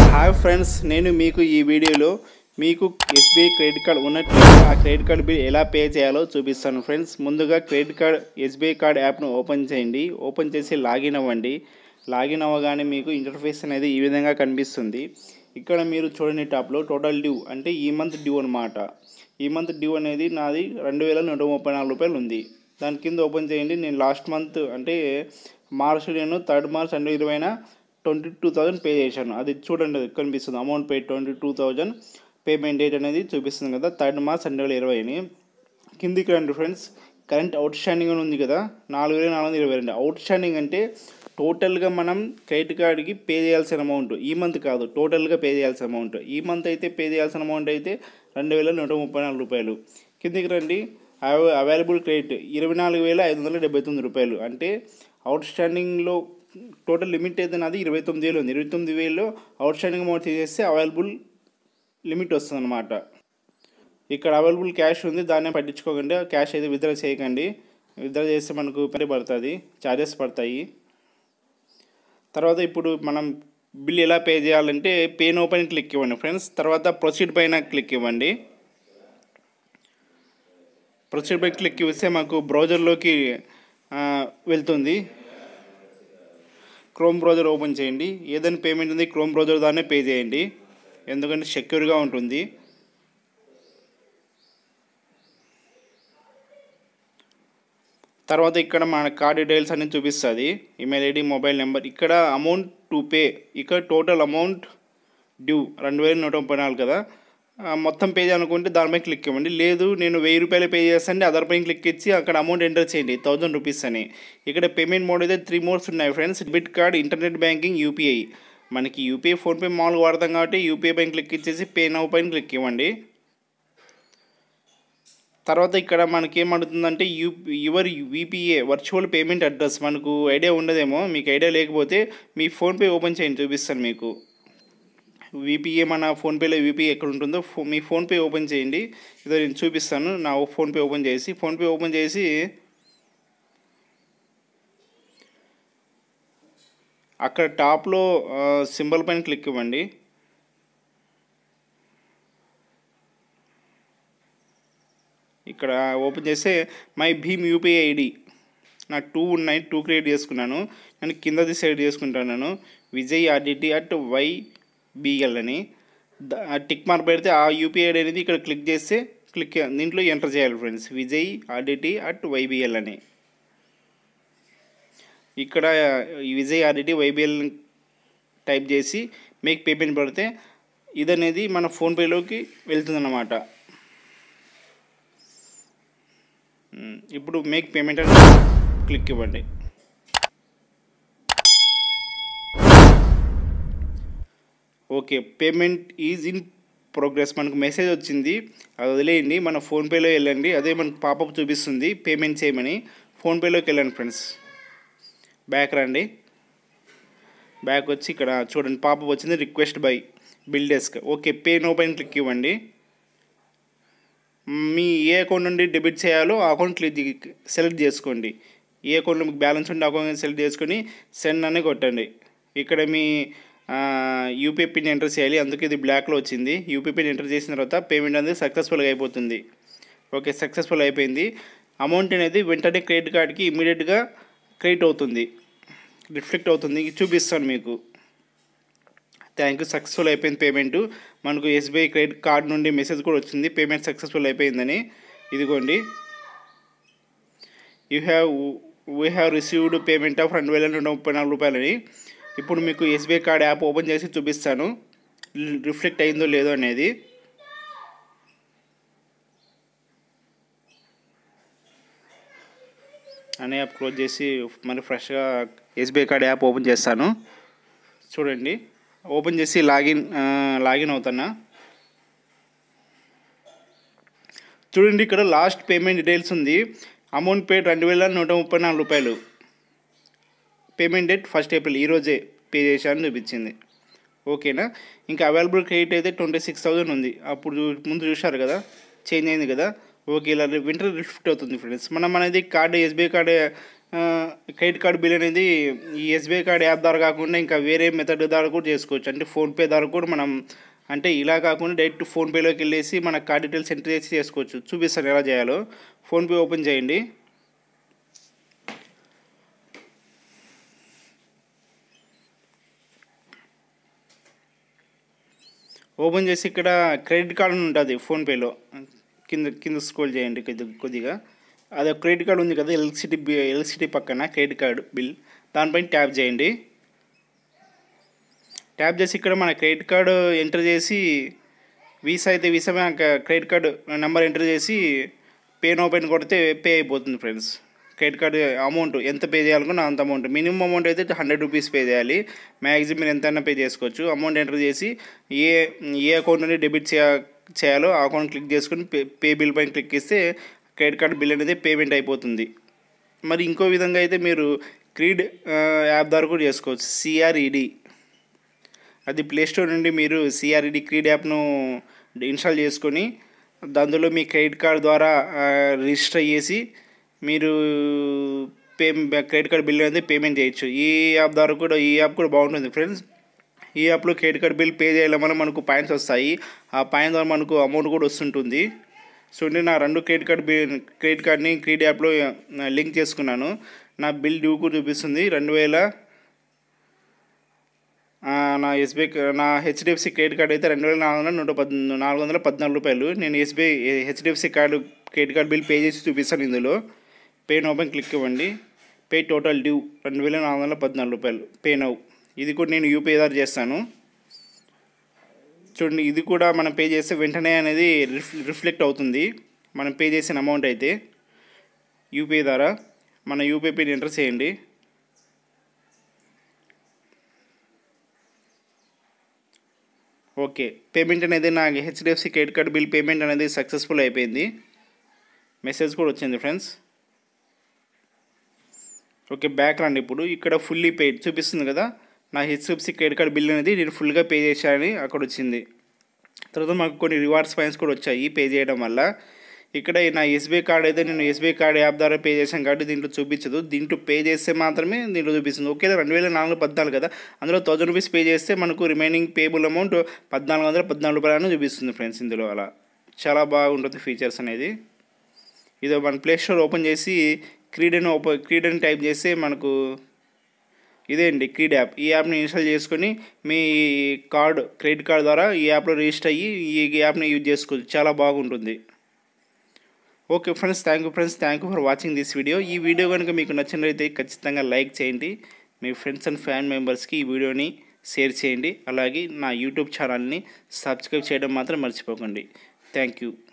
Hi friends నేను మీకు ఈ వీడియోలో మీకు ఎస్బీఐ క్రెడిట్ కార్డ్ ఉన్నట్లయితే ఆ క్రెడిట్ కార్డ్ బిల్ ఎలా పే చేయాలో చూపిస్తాను ఫ్రెండ్స్ ముందుగా క్రెడిట్ కార్డ్ ఎస్బీఐ కార్డ్ యాప్ను ఓపెన్ చేయండి ఓపెన్ చేసి లాగిన్ అవ్వండి లాగిన్ అవ్వగానే మీకు ఇంటర్ఫేస్ అనేది ఈ విధంగా కనిపిస్తుంది ఇక్కడ మీరు చూడండి టాప్లో టోటల్ డ్యూ అంటే ఈ మంత్ డ్యూ అనమాట ఈ మంత్ డ్యూ అనేది నాది రెండు వేల నూట ముప్పై నాలుగు రూపాయలు ఉంది దాని కింద ఓపెన్ చేయండి నేను లాస్ట్ మంత్ అంటే మార్చ్ నేను థర్డ్ మార్చ్ రెండు ఇరవైన ట్వంటీ టూ థౌజండ్ పే చేశాను అది చూడండి అది కనిపిస్తుంది amount pay twenty two thousand payment date అనేది చూపిస్తుంది కదా థర్డ్ మార్చ్ రెండు వేల ఇరవైని కిందికి రండి ఫ్రెండ్స్ కరెంట్ అవుట్ స్టాండింగ్ అని ఉంది కదా నాలుగు వేల నాలుగు వందల ఇరవై రెండు అవుట్ స్టాండింగ్ అంటే టోటల్గా మనం క్రెడిట్ కార్డ్కి పే చేయాల్సిన అమౌంట్ ఈ మంత్ కాదు టోటల్గా పే చేయాల్సిన అమౌంట్ ఈ మంత్ అయితే పే చేయాల్సిన అమౌంట్ అయితే రెండు వేల నూట ముప్పై నాలుగు రూపాయలు కిందికి రండి అవ- అవైలబుల్ క్రెడిట్ ఇరవై నాలుగు వేల ఐదు వందల డెబ్బై తొమ్మిది రూపాయలు అంటే అవుట్ స్టాండింగ్లో టోటల్ లిమిట్ అయితే నాది ఇరవై తొమ్మిది వేలు ఉంది ఇరవై తొమ్మిది వేలు అవుట్ స్టాండింగ్ అమౌంట్ తీసేస్తే అవైలబుల్ లిమిట్ వస్తుంది అనమాట ఇక్కడ అవైలబుల్ క్యాష్ ఉంది దాన్ని పట్టించుకోకండి క్యాష్ అయితే విత్డ్రా చేయకండి విత్డ్రా చేస్తే మనకు పని పడుతుంది ఛార్జెస్ పడతాయి తర్వాత ఇప్పుడు మనం బిల్ ఎలా పే చేయాలంటే పే నో పైన క్లిక్ ఇవ్వండి ఫ్రెండ్స్ తర్వాత ప్రొసీడ్ పైన క్లిక్ ఇవ్వండి ప్రొసీడ్ పై క్లిక్ ఇస్తే మాకు బ్రౌజర్లోకి ఆ, వెళ్తుంది క్రోమ్ బ్రౌజర్ ఓపెన్ చేయండి ఏదైనా పేమెంట్ ఉంది క్రోమ్ బ్రౌజర్ దాన్నే పే చేయండి ఎందుకంటే సెక్యూర్గా ఉంటుంది తర్వాత ఇక్కడ మన కార్డ్ డీటెయిల్స్ అన్ని చూపిస్తుంది ఈమెయిల్ ఐడి మొబైల్ నెంబర్ ఇక్కడ అమౌంట్ టు పే ఇక్కడ టోటల్ అమౌంట్ డ్యూ రెండు వేల నూట ముప్పై నాలుగు కదా ఆ, మొత్తం పే చేయాలనుకుంటే దానిపై క్లిక్ ఇవ్వండి లేదు నేను వెయ్యి రూపాయలు పే చేస్తాను అదర్ పైన క్లిక్ ఇచ్చి అక్కడ అమౌంట్ ఎంటర్ చేయండి థౌజండ్ రూపీస్ అని ఇక్కడ పేమెంట్ మోడ్ అయితే త్రీ మోడ్స్ ఉన్నాయి friends debit card internet banking UPI మనకి యూపీఐ ఫోన్పే మామూలుగా వాడతాం కాబట్టి యూపీఐ పైన క్లిక్ ఇచ్చేసి పే నౌ పైన క్లిక్ ఇవ్వండి తర్వాత ఇక్కడ మనకి ఏమడుతుందంటే you your UPA virtual payment address మనకు ఐడియా ఉండదేమో మీకు ఐడియా లేకపోతే మీ ఫోన్పే ఓపెన్ చేయండి చూపిస్తాను మీకు వీపీఏ మన ఫోన్పేలో వీపీఏ ఎక్కడ ఉంటుందో ఫో మీ ఫోన్పే ఓపెన్ చేయండి ఇదో నేను చూపిస్తాను నా ఫోన్పే ఓపెన్ చేసి ఫోన్పే ఓపెన్ చేసి అక్కడ టాప్లో సింబల్ పైన క్లిక్ ఇవ్వండి ఇక్కడ ఓపెన్ చేస్తే మై భీమ్ యూపీఐ ఐడి నా టూ ఉన్నాయి టూ క్రియేట్ చేసుకున్నాను నేను కిందది సెలెక్ట్ చేసుకుంటాను విజయ్ ఆర్డిటి అట్ వైబిఎల్ అని ద- ఆ టిక్ మార్క్ పెడితే ఆ యూపీఐ ఐడి అనేది ఇక్కడ క్లిక్ చేస్తే క్లిక్ దీంట్లో ఎంటర్ చేయాలి friends Vijay RDT at YBL అని ఇక్కడ ఈ విజయ్ ఆర్డిటి వైబిఎల్ టైప్ చేసి మేక్ పేమెంట్ పడితే ఇదనేది మన ఫోన్పేలోకి వెళ్తుందన్నమాట మ్మ్. ఇప్పుడు మేక్ పేమెంట్ అని క్లిక్ ఇవ్వండి okay payment is in progress మనకు మెసేజ్ వచ్చింది అది వదిలేయండి మన ఫోన్పేలో వెళ్ళండి అదే మనకు పాపప్ చూపిస్తుంది పేమెంట్ చేయమని ఫోన్పేలోకి వెళ్ళండి ఫ్రెండ్స్ బ్యాక్ రండి బ్యాక్ వచ్చి ఇక్కడ చూడండి పాపప్ వచ్చింది request by BillDesk okay pay now పైన క్లిక్ ఇవ్వండి మీ ఏ అకౌంట్ నుండి డెబిట్ చేయాలో ఆ అకౌంట్ క్లిక్ సెలెక్ట్ చేసుకోండి ఏ అకౌంట్లో మీకు బ్యాలెన్స్ ఉంటే అకౌంట్ సెలెక్ట్ చేసుకొని సెండ్ అని కొట్టండి ఇక్కడ మీ యూపీఐ పిన్ ఎంటర్ చేయాలి అందుకే ఇది బ్లాక్లో వచ్చింది యూపీఐ పిన్ ఎంటర్ చేసిన తర్వాత పేమెంట్ అనేది సక్సెస్ఫుల్గా అయిపోతుంది ఓకే సక్సెస్ఫుల్ అయిపోయింది అమౌంట్ అనేది వెంటనే క్రెడిట్ కార్డ్కి ఇమీడియట్గా క్రెడిట్ అవుతుంది రిఫ్లెక్ట్ అవుతుంది ఇది చూపిస్తాను మీకు థ్యాంక్ యూ సక్సెస్ఫుల్ అయిపోయింది పేమెంట్ మనకు ఎస్బీఐ క్రెడిట్ కార్డ్ నుండి మెసేజ్ కూడా వచ్చింది పేమెంట్ సక్సెస్ఫుల్ అయిపోయిందని ఇదిగోండి you have we have received payment of రెండు వేల నూట ముప్పై నాలుగు రూపాయలని ఇప్పుడు మీకు ఎస్బీఐ కార్డ్ యాప్ ఓపెన్ చేసి చూపిస్తాను రిఫ్లెక్ట్ అయిందో లేదో అనేది అనే యాప్ క్లోజ్ చేసి మరి ఫ్రెష్గా ఎస్బీఐ కార్డ్ యాప్ ఓపెన్ చేస్తాను చూడండి ఓపెన్ చేసి లాగిన్ ఆ, లాగిన్ అవుతానా చూడండి ఇక్కడ లాస్ట్ పేమెంట్ డీటెయిల్స్ ఉంది అమౌంట్ పేడ్ రెండు వేల నూట ముప్పై నాలుగు రూపాయలు పేమెంట్ డేట్ ఫస్ట్ ఏప్రిల్ ఈరోజే పే చేశాను చూపించింది ఓకేనా ఇంకా అవైలబుల్ క్రెడిట్ అయితే ట్వంటీ సిక్స్ థౌజండ్ ఉంది అప్పుడు చూ- ముందు చూశారు కదా చేంజ్ అయింది కదా ఓకే ఇలా వింటర్ రిఫ్ట్ అవుతుంది ఫ్రెండ్స్ మనం అనేది card SBI card credit card bill అనేది ఈ ఎస్బీఐ కార్డ్ యాప్ ద్వారా కాకుండా ఇంకా వేరే మెథడ్ ద్వారా కూడా చేసుకోవచ్చు అంటే ఫోన్పే ద్వారా కూడా మనం అంటే ఇలా కాకుండా డైరెక్ట్ ఫోన్పేలోకి వెళ్ళేసి మన కార్డ్ డీటెయిల్స్ ఎంటర్ చేసి చేసుకోవచ్చు చూపిస్తాను ఎలా చేయాలో ఫోన్పే ఓపెన్ చేయండి ఓపెన్ చేసి ఇక్కడ క్రెడిట్ కార్డ్ అని ఉంటుంది ఫోన్పేలో కింద కింద స్క్రోల్ చేయండి కొద్ది కొద్దిగా అదే క్రెడిట్ కార్డ్ ఉంది కదా ఎలక్ట్రిసిటీ ఎలక్ట్రిసిటీ పక్కన క్రెడిట్ కార్డ్ బిల్ దానిపైన ట్యాప్ చేయండి ట్యాప్ చేసి ఇక్కడ మన క్రెడిట్ కార్డు ఎంటర్ చేసి వీసా అయితే visa bank credit card number enter చేసి పే నో పైన కొడితే పే అయిపోతుంది ఫ్రెండ్స్ క్రెడిట్ కార్డు అమౌంట్ ఎంత పే చేయాలనుకున్నా అంత అమౌంట్ మినిమం అమౌంట్ అయితే హండ్రెడ్ రూపీస్ పే చేయాలి మ్యాక్సిమం మీరు ఎంతైనా పే చేసుకోవచ్చు అమౌంట్ ఎంటర్ చేసి ఏ ఏ అకౌంట్ నుండి డెబిట్ చేయ చేయాలో ఆ అకౌంట్ క్లిక్ చేసుకుని పే పే బిల్ పైన క్లిక్ ఇస్తే క్రెడిట్ కార్డ్ బిల్ అనేది పేమెంట్ అయిపోతుంది మరి ఇంకో విధంగా అయితే మీరు క్రీడ్ యాప్ ద్వారా కూడా చేసుకోవచ్చు సిఆర్ఈడి అది ప్లేస్టోర్ నుండి మీరు సిఆర్ఈడి క్రీడ్ యాప్ను ఇన్స్టాల్ చేసుకొని అందులో మీ క్రెడిట్ కార్డ్ ద్వారా రిజిస్టర్ చేసి మీరు పే క్రెడిట్ కార్డ్ బిల్ అనేది పేమెంట్ చేయొచ్చు ఈ యాప్ ద్వారా కూడా ఈ యాప్ కూడా బాగుంటుంది ఫ్రెండ్స్ ఈ యాప్లో క్రెడిట్ కార్డ్ బిల్ పే చేయడం వల్ల మనకు పాయింట్స్ వస్తాయి ఆ పాయింట్ ద్వారా మనకు అమౌంట్ కూడా వస్తుంటుంది సో నేను నా రెండు క్రెడిట్ కార్డ్ బిల్ క్రెడిట్ కార్డ్ని క్రెడిట్ యాప్లో లింక్ చేసుకున్నాను నా బిల్ డ్యూ కూడా చూపిస్తుంది రెండు వేల నా ఎస్బీఐ నా హెచ్డిఎఫ్సి క్రెడిట్ కార్డ్ అయితే రెండు వేల నాలుగు వందల నూట పద్ నాలుగు వందల పద్నాలుగు రూపాయలు నేను SBI HDFC card credit card bill pay చేసి చూపిస్తాను ఇందులో పే నో పైన క్లిక్ ఇవ్వండి పే టోటల్ డ్యూ రెండు వేల నాలుగు వందల పద్నాలుగు రూపాయలు పే నౌ ఇది కూడా నేను యూపీఐ ద్వారా చేస్తాను చూడండి ఇది కూడా మనం పే చేస్తే వెంటనే అనేది రిఫ్ రిఫ్లెక్ట్ అవుతుంది మనం పే చేసిన అమౌంట్ అయితే యూపీఐ ద్వారా మన యూపీఐ పిన్ ఎంటర్ చేయండి ఓకే పేమెంట్ అనేది నా HDFC credit card bill payment అనేది సక్సెస్ఫుల్ అయిపోయింది మెసేజ్ కూడా వచ్చింది ఫ్రెండ్స్ ఓకే బ్యాక్ రండి ఇప్పుడు ఇక్కడ ఫుల్లీ పేడ్ చూపిస్తుంది కదా నా హెచ్డిఎఫ్సి క్రెడిట్ కార్డ్ బిల్ అనేది నేను ఫుల్గా పే చేశానని అక్కడ వచ్చింది తర్వాత మాకు కొన్ని రివార్డ్స్ పాయింట్స్ కూడా వచ్చాయి పే చేయడం వల్ల ఇక్కడ నా ఎస్బీఐ కార్డ్ అయితే నేను ఎస్బీఐ కార్డ్ యాప్ ద్వారా పే చేశాను కాబట్టి దీంట్లో చూపించదు దీంట్లో పే చేస్తే మాత్రమే దీంట్లో చూపిస్తుంది ఓకే రెండు వేల నాలుగు పద్నాలుగు కదా అందులో థౌజండ్ రూపీస్ పే చేస్తే మనకు రిమైనింగ్ పేబుల్ అమౌంట్ పద్నాలుగు వందల పద్నాలుగు రూపాయలను చూపిస్తుంది ఫ్రెండ్స్ ఇందులో అలా చాలా బాగుంటుంది ఫీచర్స్ అనేది ఇది మన ప్లే స్టోర్ ఓపెన్ చేసి క్రీడని ఓపెన్ క్రీడని టైప్ చేస్తే మనకు ఇదే అండి క్రీడ్ యాప్ ఈ యాప్ని ఇన్స్టాల్ చేసుకొని మీ కార్డ్ క్రెడిట్ కార్డ్ ద్వారా ఈ యాప్లో రిజిస్టర్ అయ్యి ఈ యాప్ని యూజ్ చేసుకోవచ్చు చాలా బాగుంటుంది okay friends thank you friends thank you for watching this video ఈ వీడియో కనుక మీకు నచ్చినట్లయితే ఖచ్చితంగా లైక్ చేయండి మీ ఫ్రెండ్స్ అండ్ ఫ్యాన్ మెంబర్స్కి ఈ వీడియోని షేర్ చేయండి అలాగే నా యూట్యూబ్ ఛానల్ని సబ్స్క్రైబ్ చేయడం మాత్రం మర్చిపోకండి థ్యాంక్ యూ